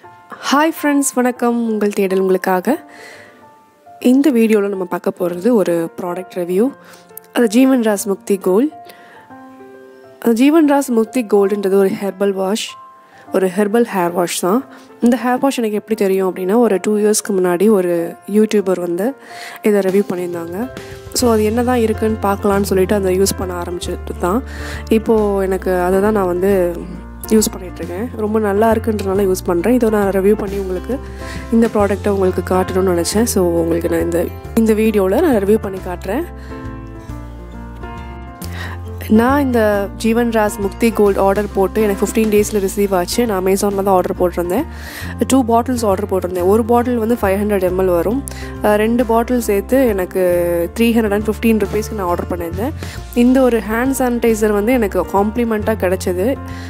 hi friends வணக்கம் உங்கள் தேடல் உங்களுக்காக இந்த வீடியோவில் நம்ம பார்க்க போகிறது ஒரு ப்ராடக்ட் ரிவ்யூ அது ஜீவன் ராஸ் முக்தி கோல்ட் அது ஜீவன் ராஸ் முக்தி கோல்டுன்றது ஒரு ஹெர்பல் வாஷ் ஒரு ஹெர்பல் ஹேர் வாஷ் தான் இந்த ஹேர் வாஷ் எனக்கு எப்படி தெரியும் அப்படின்னா ஒரு டூ இயர்ஸ்க்கு முன்னாடி ஒரு யூடியூபர் வந்து இதை ரிவ்யூ பண்ணியிருந்தாங்க ஸோ அது என்ன தான் இருக்குன்னு பார்க்கலான்னு சொல்லிட்டு அதை யூஸ் பண்ண ஆரம்பிச்சிட்டு தான் இப்போது எனக்கு அதை தான் நான் வந்து யூஸ் பண்ணிகிட்ருக்கேன் ரொம்ப நல்லா இருக்குன்றனால யூஸ் பண்ணுறேன் இதை நான் ரிவ்யூ பண்ணி உங்களுக்கு இந்த ப்ராடக்ட்டை உங்களுக்கு காட்டணும்னு நினச்சேன் ஸோ உங்களுக்கு நான் இந்த இந்த வீடியோவில் நான் ரிவ்யூ பண்ணி காட்டுறேன் நான் இந்த ஜீவன் ராஸ் முக்தி கோல்ட் ஆர்டர் போட்டு எனக்கு ஃபிஃப்டீன் டேஸில் ரிசீவ் ஆச்சு நான் அமேசானில் தான் ஆர்டர் போட்டிருந்தேன் டூ பாட்டில்ஸ் ஆர்டர் போட்டிருந்தேன் ஒரு பாட்டில் வந்து ஃபைவ் ஹண்ட்ரட் எம்எல் வரும் ரெண்டு பாட்டில் சேர்த்து எனக்கு த்ரீ ஹண்ட்ரட் அண்ட் ஃபிஃப்டீன் ருபீஸ்க்கு நான் ஆர்டர் பண்ணியிருந்தேன் இந்த ஒரு ஹேண்ட் சானிடைசர் வந்து எனக்கு காம்ப்ளிமெண்ட்டாக கிடச்சிது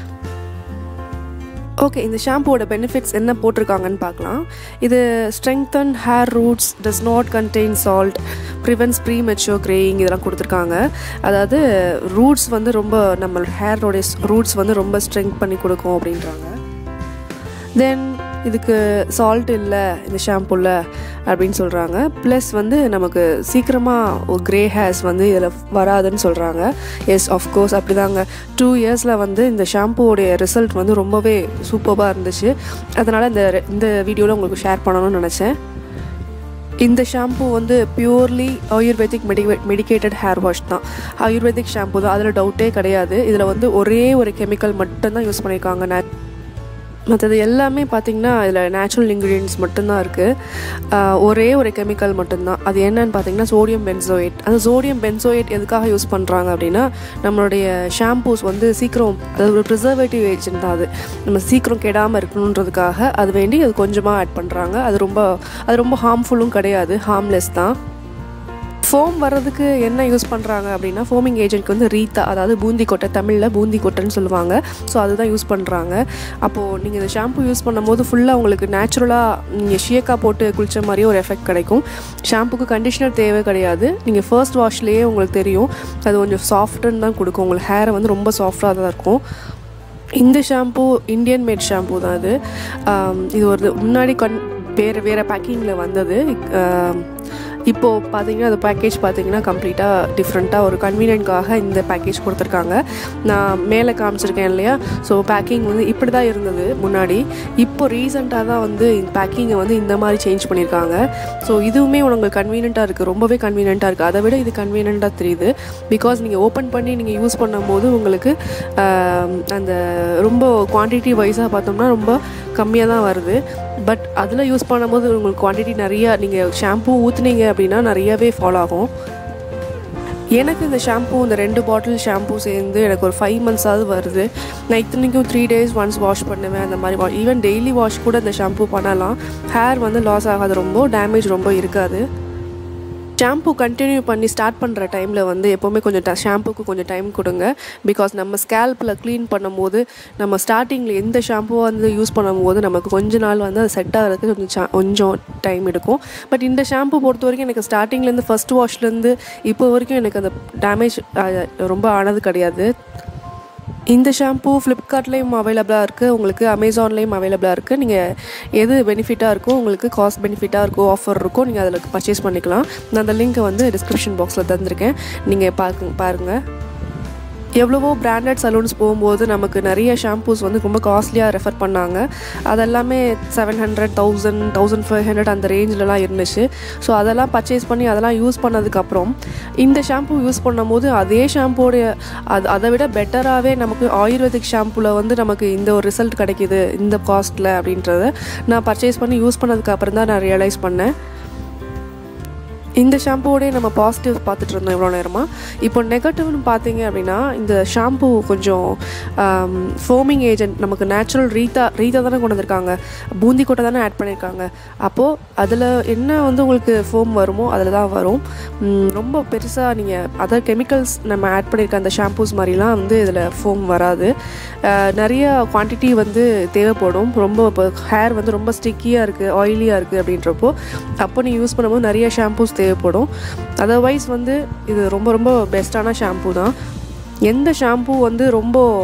ஓகே இந்த ஷாம்புவோட பெனிஃபிட்ஸ் என்ன போட்டிருக்காங்கன்னு பார்க்கலாம் இது strengthen hair roots does not contain salt prevents premature greying இதெல்லாம் கொடுத்துருக்காங்க அதாவது ரூட்ஸ் வந்து ரொம்ப நம்ம ஹேரோடைய ரூட்ஸ் வந்து ரொம்ப ஸ்ட்ரெங்க் பண்ணி கொடுக்கும் அப்படின்றாங்க தென் இதுக்கு சால்ட் இல்லை இந்த ஷாம்புவில் அப்படின்னு சொல்கிறாங்க ப்ளஸ் வந்து நமக்கு சீக்கிரமாக க்ரே ஹேர்ஸ் வந்து இதில் வராதுன்னு சொல்கிறாங்க எஸ் ஆஃப்கோர்ஸ் அப்படி தாங்க டூ இயர்ஸில் வந்து இந்த ஷாம்புவோடைய ரிசல்ட் வந்து ரொம்பவே சூப்பராக இருந்துச்சு அதனால் இந்த இந்த வீடியோவில் உங்களுக்கு ஷேர் பண்ணணும்னு நினச்சேன் இந்த ஷாம்பு வந்து பியூர்லி ஆயுர்வேதிக் மெடி மெடிக்கேட்டட் ஹேர் வாஷ் தான் ஆயுர்வேதிக் ஷாம்பு தான் அதில் டவுட்டே கிடையாது இதில் வந்து ஒரே ஒரு கெமிக்கல் மட்டும்தான் யூஸ் பண்ணியிருக்காங்க நே மற்றது எல்லாமே பார்த்திங்கன்னா இதில் நேச்சுரல் இன்க்ரீடியன்ஸ் மட்டும்தான் இருக்குது ஒரே ஒரு கெமிக்கல் மட்டும்தான் அது என்னன்னு பார்த்தீங்கன்னா சோடியம் பென்சோயேட் அந்த சோடியம் பென்சோயேட் எதுக்காக யூஸ் பண்ணுறாங்க அப்படின்னா நம்மளுடைய ஷாம்பூஸ் வந்து சீக்கிரம் அது ஒரு ப்ரிசர்வேட்டிவ் ஏஜென்ட் தான் அது நம்ம சீக்கிரம் கெடாமல் இருக்கணுன்றதுக்காக அது வேண்டி அது கொஞ்சமாக ஆட் பண்ணுறாங்க அது ரொம்ப அது ரொம்ப ஹார்ம்ஃபுல்லும் கிடையாது ஹார்ம்லெஸ் தான் ஃபோம் வர்றதுக்கு என்ன யூஸ் பண்ணுறாங்க அப்படின்னா ஃபோமிங் ஏஜென்ட்க்கு வந்து ரீத்தா அதாவது பூந்தி கொட்டை தமிழில் பூந்தி கொட்டைன்னு சொல்லுவாங்க ஸோ அதுதான் யூஸ் பண்ணுறாங்க அப்போது நீங்கள் இந்த ஷாம்பு யூஸ் பண்ணும்போது ஃபுல்லாக உங்களுக்கு நேச்சுரலாக நீங்கள் ஷியக்கா போட்டு குளித்த மாதிரியே ஒரு எஃபெக்ட் கிடைக்கும் ஷாம்புக்கு கண்டிஷனர் தேவை கிடையாது நீங்கள் ஃபர்ஸ்ட் வாஷ்லேயே உங்களுக்கு தெரியும் அது கொஞ்சம் சாஃப்ட்டுன்னு தான் கொடுக்கும் உங்களுக்கு ஹேரை வந்து ரொம்ப சாஃப்டாக தான் இருக்கும் இந்த ஷாம்பு இந்தியன் மேட் ஷாம்பு தான் இது இது ஒரு முன்னாடி கண் வேறு வேறு பேக்கிங்கில் வந்தது இப்போது பார்த்தீங்கன்னா அந்த பேக்கேஜ் பார்த்தீங்கன்னா கம்ப்ளீட்டாக டிஃப்ரெண்ட்டாக ஒரு கன்வீனியன்ட்காக இந்த பேக்கேஜ் கொடுத்துருக்காங்க நான் மேலே காமிச்சிருக்கேன் இல்லையா ஸோ பேக்கிங் வந்து இப்படி தான் இருந்தது முன்னாடி இப்போ ரீசெண்டாக தான் வந்து பேக்கிங்கை வந்து இந்த மாதிரி சேஞ்ச் பண்ணியிருக்காங்க ஸோ இதுவுமே உங்களுக்கு கன்வீனியண்ட்டாக இருக்குது ரொம்பவே கன்வீனியண்ட்டாக இருக்குது அதை விட இது கன்வீனியண்ட்டாக தெரியுது பிகாஸ் நீங்கள் ஓப்பன் பண்ணி நீங்கள் யூஸ் பண்ணும்போது உங்களுக்கு அந்த ரொம்ப குவான்டிட்டி வைஸாக பார்த்தோம்னா ரொம்ப கம்மியாக தான் வருது பட் அதில் யூஸ் பண்ணும்போது உங்களுக்கு குவான்டிட்டி நிறையா நீங்கள் ஷாம்பூ ஊற்றுனீங்க அப்படின்னா நிறையவே ஃபாலோ ஆகும் எனக்கு இந்த ஷாம்பூ இந்த ரெண்டு பாட்டில் ஷாம்பூ சேர்ந்து எனக்கு ஒரு ஃபைவ் மந்த்ஸாவது வருது நான் இத்தனைக்கும் த்ரீ டேஸ் ஒன்ஸ் வாஷ் பண்ணுவேன் அந்த மாதிரி வா ஈவன் டெய்லி வாஷ் கூட இந்த ஷாம்பூ பண்ணலாம் ஹேர் வந்து லாஸ் ஆகாது ரொம்ப டேமேஜ் ரொம்ப இருக்காது ஷாம்பு கண்டினியூ பண்ணி ஸ்டார்ட் பண்ணுற டைமில் வந்து எப்போவுமே கொஞ்சம் ட ஷாம்புக்கு கொஞ்சம் டைம் கொடுங்க பிகாஸ் நம்ம ஸ்கேல்பில் க்ளீன் பண்ணும்போது நம்ம ஸ்டார்டிங்கில் எந்த ஷாம்புவை வந்து யூஸ் பண்ணும்போது நமக்கு கொஞ்ச நாள் வந்து அது செட் ஆகிறதுக்கு கொஞ்சம் கொஞ்சம் டைம் எடுக்கும் பட் இந்த ஷாம்பு பொறுத்த வரைக்கும் எனக்கு ஸ்டார்டிங்லேருந்து ஃபஸ்ட் வாஷ்லேருந்து இப்போ வரைக்கும் எனக்கு அந்த டேமேஜ் ரொம்ப ஆனது கிடையாது இந்த ஷாம்பூ ஃப்ளிப்கார்ட்லேயும் அவைலபிளாக இருக்குது உங்களுக்கு அமேசான்லேயும் அவைலபிளாக இருக்குது நீங்கள் எது பெனிஃபிட்டாக இருக்கோ உங்களுக்கு காஸ்ட் பெனிஃபிட்டாக இருக்கோ ஆஃபர் இருக்கோ நீங்கள் அதில் பர்ச்சேஸ் பண்ணிக்கலாம் நான் அந்த லிங்க்கை வந்து டிஸ்கிரிப்ஷன் பாக்ஸில் தந்திருக்கேன் நீங்கள் பார்க்க பாருங்கள் எவ்வளவோ பிராண்டட் சலூன்ஸ் போகும்போது நமக்கு நிறைய ஷாம்பூஸ் வந்து ரொம்ப காஸ்ட்லியாக ரெஃபர் பண்ணாங்க அதெல்லாமே seven hundred thousand thousand five hundred அந்த ரேஞ்சிலலாம் இருந்துச்சு ஸோ அதெல்லாம் பர்ச்சேஸ் பண்ணி அதெல்லாம் யூஸ் பண்ணதுக்கப்புறம் இந்த ஷாம்பூ யூஸ் பண்ணும்போது அதே ஷாம்பூடைய அது அதை விட பெட்டராகவே நமக்கு ஆயுர்வேதிக் ஷாம்பூவில் வந்து நமக்கு இந்த ஒரு ரிசல்ட் கிடைக்கிது இந்த காஸ்ட்டில் அப்படின்றத நான் பர்ச்சேஸ் பண்ணி யூஸ் பண்ணதுக்கப்புறம் தான் நான் ரியலைஸ் பண்ணேன் இந்த ஷாம்புவோடய நம்ம பாசிட்டிவ் பார்த்துட்டு இருந்தோம் இவ்வளோ நேரமாக இப்போ நெகட்டிவ்னு பார்த்தீங்க அப்படின்னா இந்த ஷாம்பு கொஞ்சம் ஃபோமிங் ஏஜென்ட் நமக்கு நேச்சுரல் ரீத்தா ரீத்தா தானே கொண்டு வந்திருக்காங்க பூந்தி கொட்டை தானே ஆட் பண்ணியிருக்காங்க அப்போது அதில் என்ன வந்து உங்களுக்கு ஃபோம் வருமோ அதில் தான் வரும் ரொம்ப பெருசாக நீங்கள் அதர் கெமிக்கல்ஸ் நம்ம ஆட் பண்ணியிருக்க அந்த ஷாம்பூஸ் மாதிரிலாம் வந்து இதில் ஃபோம் வராது நிறைய குவான்டிட்டி வந்து தேவைப்படும் ரொம்ப இப்போ ஹேர் வந்து ரொம்ப ஸ்டிக்கியாக இருக்குது ஆயிலியாக இருக்குது அப்படின்றப்போ அப்போ நீங்கள் யூஸ் பண்ணும்போது நிறைய ஷாம்பூஸ் தேவைப்படும் அதர்வைஸ் வந்து இது ரொம்ப ரொம்ப பெஸ்ட்டான ஷாம்பூ தான் எந்த ஷாம்பூ வந்து ரொம்ப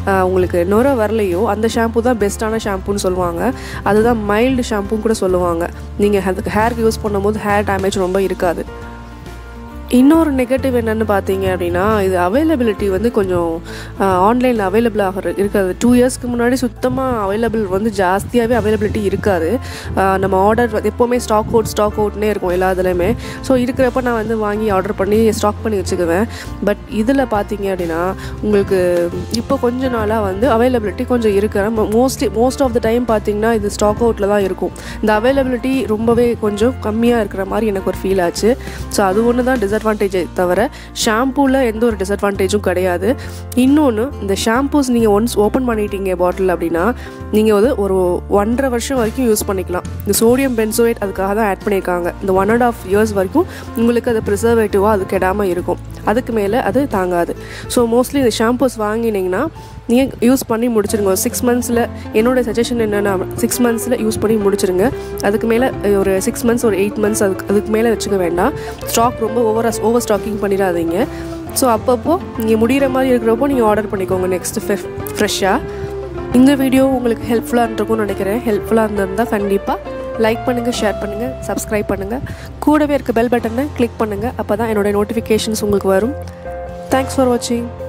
உங்களுக்கு நுர வரலையோ அந்த ஷாம்பு தான் பெஸ்ட்டான ஷாம்புன்னு சொல்லுவாங்க அதுதான் மைல்டு ஷாம்புன்னு கூட சொல்லுவாங்க நீங்கள் அதுக்கு ஹேருக்கு யூஸ் பண்ணும்போது ஹேர் டேமேஜ் ரொம்ப இருக்காது இன்னொரு நெகட்டிவ் என்னென்னு பார்த்தீங்க அப்படின்னா இது அவைலபிலிட்டி வந்து கொஞ்சம் ஆன்லைனில் அவைலபிள் ஆகிற இருக்காது டூ இயர்ஸ்க்கு முன்னாடி சுத்தமாக அவைலபிள் வந்து ஜாஸ்தியாகவே அவைலபிலிட்டி இருக்காது ஆஹ் நம்ம ஆர்டர் எப்போவுமே ஸ்டாக் அவுட் ஸ்டாக் அவுட்னே இருக்கும் எல்லா இதுலேயுமே ஸோ இருக்கிறப்ப நான் வந்து வாங்கி ஆர்டர் பண்ணி ஸ்டாக் பண்ணி வச்சுக்குவேன் பட் இதில் பார்த்தீங்க அப்படின்னா உங்களுக்கு இப்போ கொஞ்ச நாளாக வந்து அவைலபிலிட்டி கொஞ்சம் இருக்கிற mostly most of the time பார்த்தீங்கன்னா இது ஸ்டாக் அவுட்டில் தான் இருக்கும் இந்த அவைலபிலிட்டி ரொம்பவே கொஞ்சம் கம்மியாக இருக்கிற மாதிரி எனக்கு ஒரு ஃபீல் ஆச்சு ஸோ அது ஒன்று தான் டிஸ்அட்வான்டேஜை தவிர ஷாம்பூவில் எந்த ஒரு டிஸ்அட்வான்டேஜும் கிடையாது இன்னொன்று இந்த ஷாம்பூஸ் நீங்கள் ஒன்ஸ் ஓப்பன் பண்ணிட்டீங்க பாட்டில் அப்படின்னா நீங்கள் வந்து ஒரு ஒன்றரை வருஷம் வரைக்கும் யூஸ் பண்ணிக்கலாம் இந்த சோடியம் பென்சோயேட் அதுக்காக தான் ஆட் பண்ணியிருக்காங்க இந்த ஒன் அண்ட் ஆஃப் இயர்ஸ் வரைக்கும் உங்களுக்கு அது ப்ரிசர்வேட்டிவாக அது கெடாமல் இருக்கும் அதுக்கு மேலே அது தாங்காது ஸோ மோஸ்ட்லி இந்த ஷாம்பூஸ் வாங்கினீங்கன்னா நீங்கள் யூஸ் பண்ணி முடிச்சிருங்க ஒரு சிக்ஸ் மந்த்ஸில் என்னோட சஜஷன் என்னென்னா சிக்ஸ் மந்த்ஸில் யூஸ் பண்ணி முடிச்சிருங்க அதுக்கு மேலே ஒரு சிக்ஸ் மந்த்ஸ் ஒரு எயிட் மந்த்ஸ் அதுக்கு அதுக்கு மேலே வச்சுக்க வேண்டாம் ஸ்டாக் ரொம்ப ஓவர் ஓவர் ஸ்டாக்கிங் பண்ணிடாதீங்க ஸோ அப்பப்போ நீங்கள் முடிகிற மாதிரி இருக்கிறப்போ நீங்கள் ஆர்டர் பண்ணிக்கோங்க நெக்ஸ்ட் ஃப்ரெஷ்ஷாக இந்த வீடியோ உங்களுக்கு ஹெல்ப்ஃபுல்லாக இருந்திருக்கும்னு நினைக்கிறேன் ஹெல்ப்ஃபுல்லாக இருந்திருந்தால் கண்டிப்பாக லைக் பண்ணுங்கள் ஷேர் பண்ணுங்கள் சப்ஸ்கிரைப் பண்ணுங்கள் கூடவே இருக்க பெல் பட்டனை கிளிக் பண்ணுங்கள் அப்போ தான் என்னோடய நோட்டிஃபிகேஷன்ஸ் உங்களுக்கு வரும் தேங்க்ஸ் ஃபார் வாட்சிங்